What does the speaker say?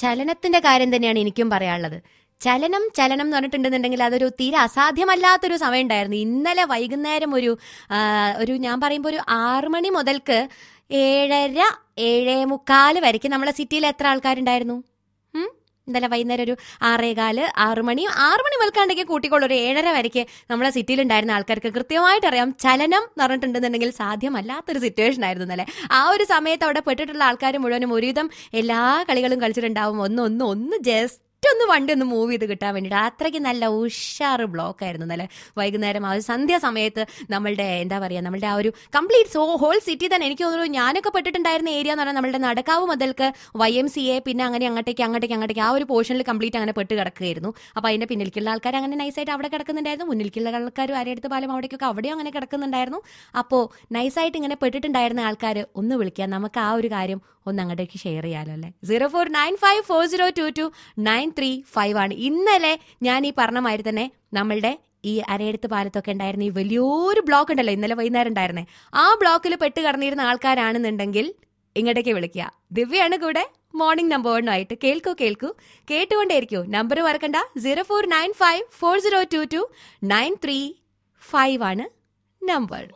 ചലനത്തിന്റെ കാര്യം തന്നെയാണ് എനിക്കും പറയാനുള്ളത് ചലനം ചലനം എന്ന് പറഞ്ഞിട്ടുണ്ടെന്നുണ്ടെങ്കിൽ അതൊരു തീരെ അസാധ്യമല്ലാത്തൊരു സമയം ഉണ്ടായിരുന്നു ഇന്നലെ വൈകുന്നേരം ഒരു ആ, ഒരു ഞാൻ പറയുമ്പോൾ ഒരു ആറ് മണി മുതൽക്ക് ഏഴര ഏഴേ മുക്കാല് വരയ്ക്ക് നമ്മളെ സിറ്റിയിൽ എത്ര ആൾക്കാരുണ്ടായിരുന്നു ഉം? ഇന്നലെ വൈകുന്നേരം ഒരു ആറേകാല് ആറ് മണി ആറ് മണി മുതൽക്കാണ്ടെങ്കിൽ കൂട്ടിക്കോളൂ ഒരു ഏഴര വരയ്ക്ക് നമ്മളെ സിറ്റിയിൽ ഉണ്ടായിരുന്ന ആൾക്കാർക്ക് കൃത്യമായിട്ട് അറിയാം ചലനം എന്ന് പറഞ്ഞിട്ടുണ്ടെന്നുണ്ടെങ്കിൽ സാധ്യമല്ലാത്തൊരു സിറ്റുവേഷൻ ആയിരുന്നു ഇന്നലെ ആ ഒരു സമയത്ത് അവിടെ പെട്ടിട്ടുള്ള ആൾക്കാർ മുഴുവനും ഒരുവിധം എല്ലാ കളികളും കളിച്ചിട്ടുണ്ടാവും ഒന്ന് ഒന്ന് ഒന്ന് ജസ്റ്റ് ഒന്ന് വണ്ടി ഒന്ന് മൂവ് ചെയ്ത് കിട്ടാൻ വേണ്ടിയിട്ട് അത്രയ്ക്ക് നല്ല ഉഷാറ് ബ്ലോക്ക് ആയിരുന്നു നല്ല വൈകുന്നേരം ആ ഒരു സന്ധ്യ സമയത്ത് നമ്മളുടെ എന്താ പറയുക നമ്മളുടെ ആ ഒരു കംപ്ലീറ്റ് സോ ഹോൾ സിറ്റി തന്നെ എനിക്ക് തോന്നുന്നു ഞാനൊക്കെ പെട്ടിട്ടുണ്ടായിരുന്ന ഏരിയ എന്ന് പറഞ്ഞാൽ നമ്മളുടെ നടക്കാവ് മുതൽക്ക് വൈ എം സി എ പിന്നെ അങ്ങനെ അങ്ങോട്ടേക്ക് അങ്ങോട്ടേക്ക് അങ്ങോട്ടേക്ക് ആ ഒരു പോർഷനിൽ കംപ്ലീറ്റ് അങ്ങനെ പെട്ട് കിടക്കുകയായിരുന്നു അപ്പോൾ അതിന്റെ പിന്നിലേക്കുള്ള ആൾക്കാർ അങ്ങനെ നൈസായിട്ട് അവിടെ കിടക്കുന്നുണ്ടായിരുന്നു മുന്നിലേക്കുള്ള ആൾക്കാർ അരയടുത്ത് പാലം അവിടേക്കൊക്കെ അവിടെയും അങ്ങനെ കിടക്കുന്നുണ്ടായിരുന്നു അപ്പോൾ നൈസായിട്ട് ഇങ്ങനെ പെട്ടിട്ടുണ്ടായിരുന്ന ആൾക്കാർ ഒന്ന് വിളിക്കാം നമുക്ക് ആ ഒരു കാര്യം ഒന്ന് അങ്ങോട്ടേക്ക് ഷെയർ ചെയ്യാലോ അല്ലേ zero four nine five four zero two two nine three five ആണ് ഇന്നലെ ഞാൻ ഈ പറഞ്ഞ മാതിരി തന്നെ നമ്മളുടെ ഈ അരയെടുത്ത് പാലത്തൊക്കെ ഉണ്ടായിരുന്ന ഈ വലിയൊരു ബ്ലോക്ക് ഉണ്ടല്ലോ ഇന്നലെ വൈകുന്നേരം ഉണ്ടായിരുന്നേ ആ ബ്ലോക്കിൽ പെട്ട് കടന്നിരുന്ന ആൾക്കാരാണെന്നുണ്ടെങ്കിൽ ഇങ്ങോട്ടേക്ക് വിളിക്കുക ദിവ്യാണ് കൂടെ മോർണിംഗ് നമ്പർ വണ്ണുമായിട്ട് കേൾക്കൂ കേൾക്കൂ കേട്ടുകൊണ്ടേയിരിക്കൂ നമ്പർ മറക്കണ്ട zero four nine five four zero two two nine three five ആണ് നമ്പർ